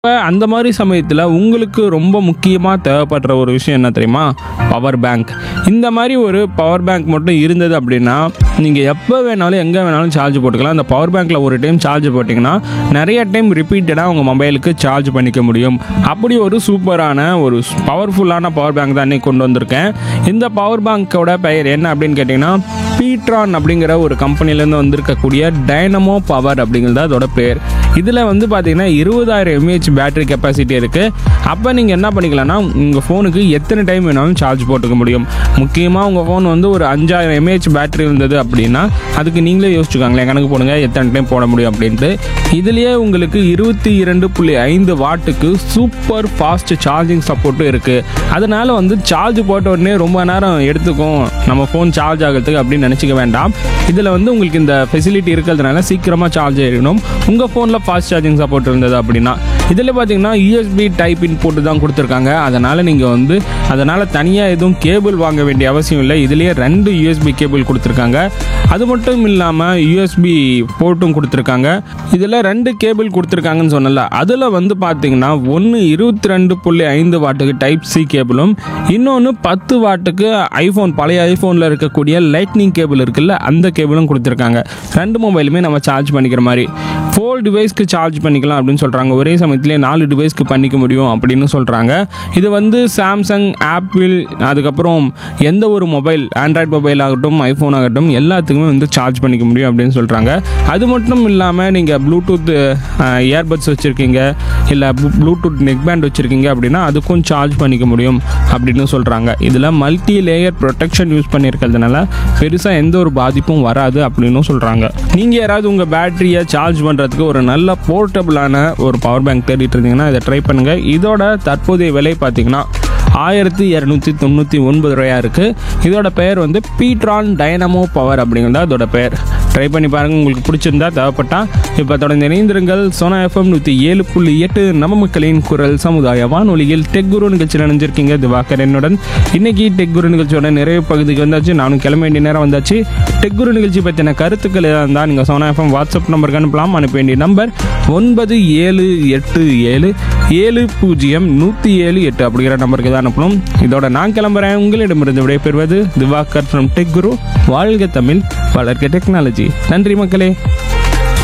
இப்போ அந்த மாதிரி சமயத்தில் உங்களுக்கு ரொம்ப முக்கியமாக தேவைப்படுற ஒரு விஷயம் என்ன தெரியுமா பவர் பேங்க் இந்த மாதிரி ஒரு பவர் பேங்க் மட்டும் இருந்தது அப்படின்னா நீங்கள் எப்போ வேணாலும் எங்கே வேணாலும் சார்ஜ் போட்டுக்கலாம் அந்த பவர் பேங்க்கில் ஒரு டைம் சார்ஜ் போட்டிங்கன்னா நிறைய டைம் ரிப்பீட்டடாக உங்கள் மொபைலுக்கு சார்ஜ் பண்ணிக்க முடியும் அப்படி ஒரு சூப்பரான ஒரு பவர்ஃபுல்லான பவர் பேங்க் தான் இன்னைக்கு கொண்டு வந்திருக்கேன் இந்த பவர் பேங்க்கோட பெயர் என்ன அப்படின்னு கேட்டிங்கன்னா பீட்ரான் அப்படிங்கிற ஒரு கம்பெனிலேருந்து வந்திருக்கக்கூடிய டைனமோ பவர் அப்படிங்கிறது அதோட பேர் இதில் வந்து பார்த்தீங்கன்னா இருபதாயிரம் எம்ஏஹெச் பேட்டரி கெப்பாசிட்டி இருக்குது அப்போ நீங்கள் என்ன பண்ணிக்கலாம்னா உங்கள் ஃபோனுக்கு எத்தனை டைம் வேணாலும் சார்ஜ் போட்டுக்க முடியும் முக்கியமாக உங்கள் ஃபோன் வந்து ஒரு அஞ்சாயிரம் எம்ஏஹெச் பேட்டரி இருந்தது அப்படின்னா அதுக்கு நீங்களே யோசிச்சுக்காங்களேன் கணக்கு போடுங்க எத்தனை டைம் போட முடியும் அப்படின்ட்டு இதுலேயே உங்களுக்கு இருபத்தி இரண்டு புள்ளி ஐந்து வாட்டுக்கு சூப்பர் ஃபாஸ்ட் சார்ஜிங் சப்போர்ட்டும் இருக்குது அதனால வந்து சார்ஜ் போட்ட உடனே ரொம்ப நேரம் எடுத்துக்கும் நம்ம ஃபோன் சார்ஜ் ஆகிறதுக்கு அப்படின்னு நினச்சிக்க வேண்டாம் இதில் வந்து உங்களுக்கு இந்த ஃபெசிலிட்டி இருக்கிறதுனால சீக்கிரமாக சார்ஜ் ஆகிடணும் உங்கள் ஃபோனில் ஃபாஸ்ட் சார்ஜிங் சப்போர்ட் இருந்தது அப்படின்னா இதில் பார்த்தீங்கன்னா யூஎஸ்பி டைப் இன்புட் தான் கொடுத்துருக்காங்க அதனால் நீங்கள் வந்து அதனால் தனியாக எதுவும் கேபிள் வாங்க வேண்டிய அவசியம் இல்லை இதுலேயே ரெண்டு யூஎஸ்பி கேபிள் கொடுத்துருக்காங்க அது மட்டும் இல்லாமல் யூஎஸ்பி போர்ட்டும் கொடுத்துருக்காங்க இதில் ரெண்டு கேபிள் கொடுத்துருக்காங்கன்னு சொன்னல அதில் வந்து பார்த்தீங்கன்னா ஒன்று இருபத்தி ரெண்டு புள்ளி ஐந்து வாட்டுக்கு டைப் சி கேபிளும் இன்னொன்று பத்து வாட்டுக்கு ஐஃபோன் பழைய ஐஃபோனில் இருக்கக்கூடிய லைட்னிங் கேபிள் இருக்குல்ல அந்த கேபிளும் கொடுத்துருக்காங்க ரெண்டு மொபைலுமே நம்ம சார்ஜ் பண்ணிக்கிற மாதிரி ஃபோர் டிவைஸ்க்கு சார்ஜ் பண்ணிக்கலாம் அப்படின்னு சொல்கிறாங்க ஒரே சமயத்திலே நாலு டிவைஸ்க்கு பண்ணிக்க முடியும் அப்படின்னு சொல்கிறாங்க இது வந்து சாம்சங் ஆப்பிள் அதுக்கப்புறம் எந்த ஒரு மொபைல் ஆண்ட்ராய்ட் மொபைல் ஆகட்டும் ஐஃபோன் ஆகட்டும் எல்லாத்துக்குமே வந்து சார்ஜ் பண்ணிக்க முடியும் அப்படின்னு சொல்கிறாங்க அது மட்டும் இல்லாமல் நீங்கள் ப்ளூடூத் இயர்பட்ஸ் வச்சுருக்கீங்க இல்லை ப்ளூடூத் நெக் பேண்ட் வச்சுருக்கீங்க அப்படின்னா அதுக்கும் சார்ஜ் பண்ணிக்க முடியும் அப்படின்னு சொல்கிறாங்க இதில் மல்டி லேயர் ப்ரொடெக்ஷன் யூஸ் பண்ணியிருக்கிறதுனால பெருசாக எந்த ஒரு பாதிப்பும் வராது அப்படின்னு சொல்கிறாங்க நீங்கள் யாராவது உங்கள் பேட்டரியை சார்ஜ் பண்ணுறதுக்கு ஒரு நல்ல போர்ட்டபுளான ஒரு பவர் பேங்க் தேடிட்டு இருந்தீங்கன்னா இதை ட்ரை பண்ணுங்கள் இதோட தற்போதைய விலை பார்த்தீங்கன்னா ஆயிரத்தி இரநூத்தி தொண்ணூற்றி ஒன்பது ரூபாயா இருக்குது இதோட பெயர் வந்து பீட்ரான் டைனமோ பவர் அப்படிங்கிறது அதோட பெயர் ட்ரை பண்ணி பாருங்கள் உங்களுக்கு பிடிச்சிருந்தா தேவைப்பட்டா இப்போ தொடர்ந்து இணைந்திருங்கள் சோனா எஃப்எம் நூற்றி ஏழு புள்ளி எட்டு நம்ம மக்களின் குரல் சமுதாய வானொலியில் டெக் குரு நிகழ்ச்சியில் நினைஞ்சிருக்கீங்க திவாகர் என்னுடன் இன்னைக்கு டெக் குரு நிகழ்ச்சியோட நிறைவு பகுதிக்கு வந்தாச்சு நானும் கிளம்ப வேண்டிய நேரம் வந்தாச்சு டெக் குரு நிகழ்ச்சி பற்றின கருத்துக்கள் ஏதாவது இருந்தால் நீங்கள் சோனா எஃப்எம் வாட்ஸ்அப் நம்பருக்கு அனுப்பலாம் அனுப்ப வேண்டிய நம்பர் ஒன்பது ஏழு எட்டு ஏழு ஏழு பூஜ்ஜியம் நூற்றி ஏழு எட்டு அப்படிங்கிற நம்பருக்கு தான் அனுப்பணும் இதோட நான் கிளம்புறேன் உங்களிடமிருந்து விடைபெறுவது திவாகர் ஃப்ரம் டெக் குரு வாழ்க தமிழ் வளர்க்க டெக்னாலஜி நன்றி மக்களே